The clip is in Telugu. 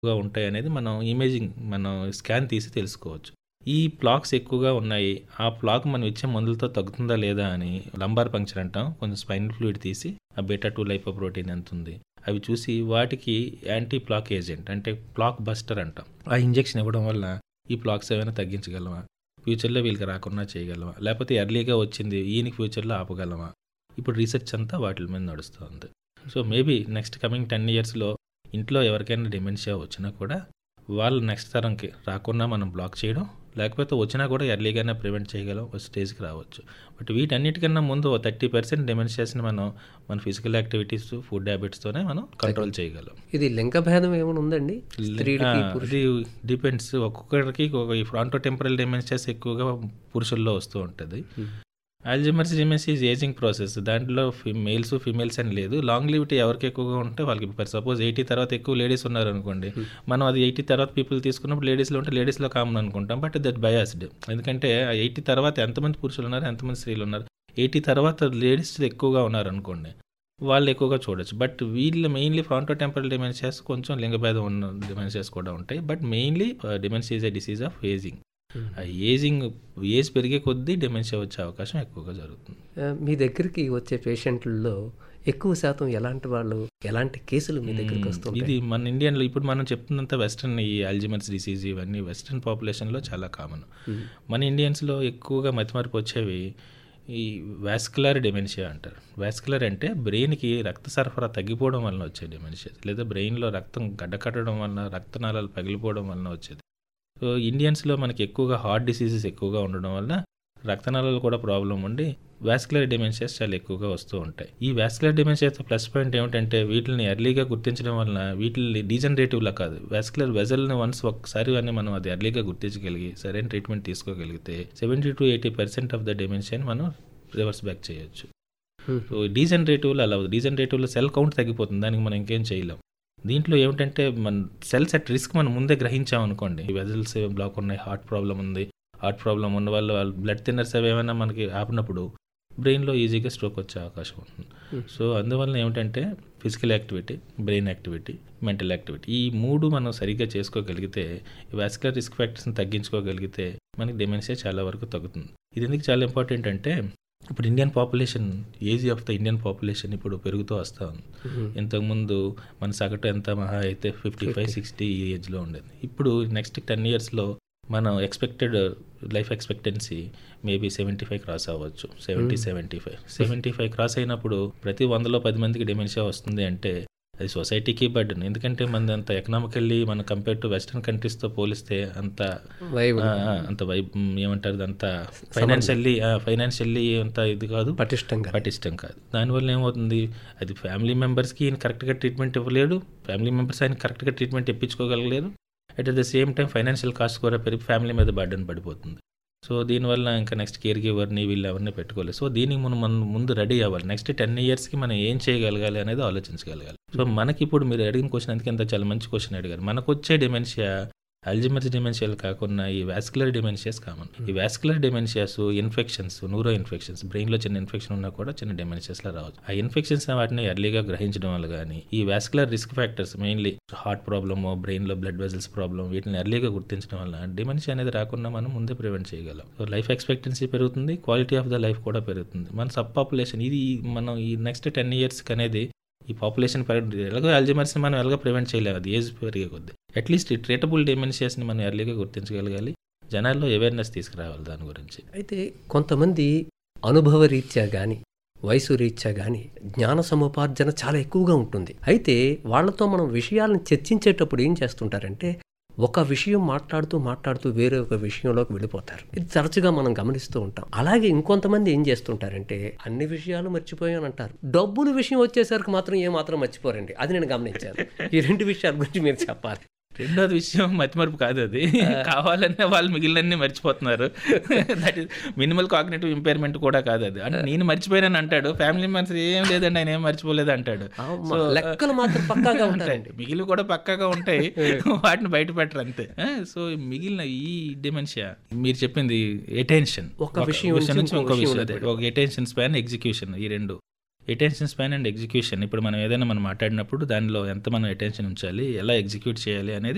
ఎక్కువగా ఉంటాయి అనేది మనం ఇమేజింగ్ మనం స్కాన్ తీసి తెలుసుకోవచ్చు ఈ ప్లాక్స్ ఎక్కువగా ఉన్నాయి ఆ ప్లాక్ మనం ఇచ్చే మందులతో తగ్గుతుందా లేదా అని లంబార్ పంక్చర్ అంటాం కొంచెం స్పైనల్ ఫ్లూయిడ్ తీసి ఆ బీటా టూ లైపోప్రోటీన్ ఎంత ఉంది అవి చూసి వాటికి యాంటీ ప్లాక్ ఏజెంట్ అంటే ప్లాక్ బస్టర్ అంటాం ఆ ఇంజెక్షన్ ఇవ్వడం వల్ల ఈ ప్లాక్స్ ఏమైనా తగ్గించగలమా ఫ్యూచర్లో వీళ్ళకి రాకుండా చేయగలమా లేకపోతే ఎర్లీగా వచ్చింది ఈయనకి ఫ్యూచర్లో ఆపగలమా ఇప్పుడు రీసెర్చ్ అంతా వాటి మీద నడుస్తుంది so maybe next coming ten ఇయర్స్లో ఇంట్లో ఎవరికైనా డిమెన్షియా వచ్చినా కూడా వాళ్ళు నెక్స్ట్ తరంకి రాకుండా మనం బ్లాక్ చేయడం లేకపోతే వచ్చినా కూడా ఎర్లీగానే ప్రివెంట్ చేయగలం ఒక స్టేజ్కి రావచ్చు బట్ వీటన్నిటికన్నా ముందు థర్టీ పర్సెంట్ డిమెన్షియాస్ని మనం మన ఫిజికల్ యాక్టివిటీస్ ఫుడ్ హ్యాబిట్స్తోనే మనం కంట్రోల్ చేయగలం ఇది లింగ భేదం ఏమైనా ఉందండి స్త్రీలకి ఆ, ఇది డిపెండ్స్ ఒక్కొక్కరికి ఒక ఈ ఫ్రాంటో టెంపరల్ డిమెన్షియాస్ ఎక్కువగా పురుషుల్లో వస్తూ ఉంటుంది Alzheimer's dementia is ageing process దాంట్లో మేల్స్ ఫీమేల్స్ అని లేదు లాంగ్ లివిటీ ఎవరికి ఎక్కువగా ఉంటే వాళ్ళకి ఫర్ సపోజ్ ఎయిటీ తర్వాత ఎక్కువ లేడీస్ ఉన్నారు అనుకోండి మనం అది ఎయిటీ తర్వాత పీపుల్ తీసుకున్నప్పుడు లేడీస్లో ఉంటే లేడీస్లో కామన్ అనుకుంటాం బట్ దట్ బయాస్డ్ ఎందుకంటే ఎయిటీ తర్వాత ఎంతమంది పురుషులు ఉన్నారు ఎంతమంది స్త్రీలు ఉన్నారు ఎయిటీ తర్వాత లేడీస్ ఎక్కువగా ఉన్నారు అనుకోండి వాళ్ళు ఎక్కువగా చూడొచ్చు బట్ వీళ్ళు మెయిన్లీ ఫ్రాంటో టెంపరల్ డిమెన్షియాస్ కొంచెం లింగభేదం ఉన్న డిమెన్షియాస్ కూడా ఉంటాయి but mainly dementia is a disease of ageing ఆ ఏజింగ్ ఏజ్ పెరిగే కొద్దీ డిమెన్షియా వచ్చే అవకాశం ఎక్కువగా జరుగుతుంది ఆ, మీ దగ్గరికి వచ్చే పేషెంట్లలో ఎక్కువ శాతం ఎలాంటి వాళ్ళు ఎలాంటి కేసులు మీ దగ్గరికి వస్తుంటాయి ఇది మన ఇండియన్లో ఇప్పుడు మనం చెప్తున్నంత వెస్ట్రన్ ఈ అల్జిమర్స్ డిసీజ్ ఇవన్నీ వెస్ట్రన్ పాపులేషన్లో చాలా కామన్ మన ఇండియన్స్లో ఎక్కువగా మతిమరుపు వచ్చేవి ఈ వాస్కులర్ డిమెన్షియా అంటారు వాస్కులర్ అంటే బ్రెయిన్కి రక్త సరఫరా తగ్గిపోవడం వలన వచ్చే డిమెన్షియా లేదా బ్రెయిన్లో రక్తం గడ్డకట్టడం వలన రక్తనాళాలు పగిలిపోవడం వలన వచ్చేది సో ఇండియన్స్లో మనకి ఎక్కువగా హార్ట్ డిసీజెస్ ఎక్కువగా ఉండడం వల్ల రక్తనాళాలు కూడా ప్రాబ్లం ఉండి వాస్కులర్ డిమెన్షియాస్ చాలా ఎక్కువగా వస్తూ ఉంటాయి ఈ వాస్కులర్ డిమెన్షియాస్ ప్లస్ పాయింట్ ఏమిటంటే వీటిని ఎర్లీగా గుర్తించడం వలన వీటిని డీజనరేటివ్లా కాదు వాస్కులర్ వెజల్ని వన్స్ ఒక్కసారి అని మనం అది ఎర్లీగా గుర్తించగలిగి సరైన ట్రీట్మెంట్ తీసుకోగలిగితే seventy to eighty percent of the డిమెన్షియాని మనం రివర్స్ బ్యాక్ చేయొచ్చు సో డీజనరేటివ్లో అలా డీజనరేటివ్లో సెల్ కౌంట్ తగ్గిపోతుంది దానికి మనం ఇంకేం చేయలేం దీంట్లో ఏమిటంటే మన సెల్స్ అట్ రిస్క్ మనం ముందే గ్రహించాం అనుకోండి వెజల్స్ బ్లాక్ ఉన్నాయి హార్ట్ ప్రాబ్లం ఉంది హార్ట్ ప్రాబ్లం ఉన్న వాళ్ళు వాళ్ళు బ్లడ్ థిన్నర్స్ అవి ఏమైనా మనకి ఆపినప్పుడు బ్రెయిన్లో ఈజీగా స్ట్రోక్ వచ్చే అవకాశం ఉంటుంది సో అందువల్ల ఏమిటంటే physical activity brain activity mental activity ఈ మూడు మనం సరిగ్గా చేసుకోగలిగితే ఈ వాస్కులర్ రిస్క్ ఫ్యాక్టర్స్ని తగ్గించుకోగలిగితే మనకి డిమెన్షియా చాలా వరకు తగ్గుతుంది ఇది ఎందుకు చాలా ఇంపార్టెంట్ అంటే ఇప్పుడు Indian population age of the Indian population ఇప్పుడు పెరుగుతూ వస్తూ ఉంది ఇంతకుముందు మన సగటు ఎంత మహా అయితే ఫిఫ్టీ ఫైవ్ సిక్స్టీ ఈ ఏజ్లో ఉండేది ఇప్పుడు నెక్స్ట్ టెన్ ఇయర్స్లో మనం expected life expectancy maybe seventy five cross అవ్వచ్చు seventy seventy five seventy five cross అయినప్పుడు ప్రతి వందలో పది మందికి డిమెన్షియా వస్తుంది అంటే అది సొసైటీకి బర్డన్ ఎందుకంటే మన అంత ఎకనామికల్లీ మన కంపేర్ టు వెస్ట్రన్ కంట్రీస్తో పోలిస్తే అంత వైబుల్ ఆ, ఆ, అంత వైబ్ ఏమంటారు అంత ఫైనాన్షియల్లీ ఫైనాన్షియల్లీ అంత ఇది కాదు పటిష్టంగా పటిష్టం కాదు దానివల్ల ఏమవుతుంది అది ఫ్యామిలీ మెంబర్స్కి ఈయన కరెక్ట్గా ట్రీట్మెంట్ ఇవ్వలేడు ఫ్యామిలీ మెంబర్స్ ఆయన కరెక్ట్గా ట్రీట్మెంట్ ఇప్పించుకోగలగలేరు at the same time financial cost కూడా పెరిగి ఫ్యామిలీ మీద బర్డన్ పడిపోతుంది సో దీనివల్ల ఇంకా నెక్స్ట్ కేర్ గివర్ని వీళ్ళు ఎవరిని పెట్టుకోలేదు సో దీనికి మనం మనం ముందు రెడీ అవ్వాలి నెక్స్ట్ టెన్ ఇయర్స్కి మనం ఏం చేయగలగాలి అనేది ఆలోచించగలగాలి సో మనకి ఇప్పుడు మీరు అడిగిన క్వశ్చన్ అందుకే అంత చాలా మంచి క్వశ్చన్ అడిగారు మనకు వచ్చే డిమెన్షియా అల్జిమర్స్ డిమెన్షియాలు కాకుండా ఈ వాస్కులర్ డిమెన్షియాస్ కామన్ ఈ vascular dementias infections neuro infections బ్రెయిన్లో చిన్న ఇన్ఫెక్షన్ ఉన్నా కూడా చిన్న డిమెన్షియాస్లో రావచ్చు ఆ ఇన్ఫెక్షన్స్ వాటిని ఎర్లీగా గ్రహించడం వల్ల కానీ ఈ vascular risk factors mainly heart problem బ్రెయిన్లో బ్లడ్ వెజల్స్ ప్రాబ్లమ్ వీటిని ఎర్లీగా గుర్తించడం వల్ల డిమెన్షియా అనేది రాకుండా మనం ముందే ప్రివెంట్ చేయగలం సో లైఫ్ ఎక్స్పెక్టెన్సీ పెరుగుతుంది క్వాలిటీ ఆఫ్ ద లైఫ్ కూడా పెరుగుతుంది మన సబ్ పాపులేషన్ ఇది మనం ఈ నెక్స్ట్ టెన్ ఇయర్స్కి అనేది ఈ పాపులేషన్ పెరగ ఎలాగో అల్జిమర్స్ని మనం ఎలాగో ప్రివెంట్ చేయలేము అది ఏజ్ పెరిగే కొద్దీ అట్లీస్ట్ ఈ ట్రీటబుల్ డిమెన్షియాస్ని మనం ఎర్లీగా గుర్తించగలగాలి జనాల్లో అవేర్నెస్ తీసుకురావాలి దాని గురించి అయితే కొంతమంది అనుభవ రీత్యా కానీ వయసు రీత్యా కానీ జ్ఞాన సముపార్జన చాలా ఎక్కువగా ఉంటుంది అయితే వాళ్ళతో మనం విషయాలను చర్చించేటప్పుడు ఏం చేస్తుంటారంటే ఒక విషయం మాట్లాడుతూ మాట్లాడుతూ వేరే ఒక విషయంలోకి వెళ్ళిపోతారు ఇది తరచుగా మనం గమనిస్తూ ఉంటాం అలాగే ఇంకొంతమంది ఏం చేస్తుంటారంటే అన్ని విషయాలు మర్చిపోయాను అంటారు డబ్బుల విషయం వచ్చేసరికి మాత్రం ఏ మాత్రం మర్చిపోరండి అది నేను గమనించాను ఈ రెండు విషయాల గురించి మీరు చెప్పాలి రెండోది విషయం మతిమరుపు కాదు అది కావాలనే వాళ్ళు మిగిలినన్ని మర్చిపోతున్నారు that is minimal cognitive impairment కూడా కాదు అది అంటే నేను మర్చిపోయానని అంటాడు ఫ్యామిలీ మెంబర్స్ ఏం లేదండి ఆయన ఏం మర్చిపోలేదు అంటాడు అమ్మ, లెక్కలు మాత్రం పక్కాగా ఉంటాయండి మిగిలి కూడా పక్కాగా ఉంటాయి వాటిని బయట పెట్టరు అంతే సో మిగిలిన ఈ డిమెన్షియా మీరు చెప్పింది ఎటెన్షన్ ఒక విషయం నుంచి నుంచి ఇంకో ఇంకో విషయం విషయం అదే. ఒక ఎటెన్షన్ స్పాన్ ఎగ్జిక్యూషన్ ఈ రెండు ఎటెన్షన్ స్పాన్ అండ్ ఎగ్జిక్యూషన్ ఇప్పుడు మనం ఏదైనా మనం మాట్లాడినప్పుడు దానిలో ఎంత మనం అటెన్షన్ ఉంచాలి ఎలా ఎగ్జిక్యూట్ చేయాలి అనేది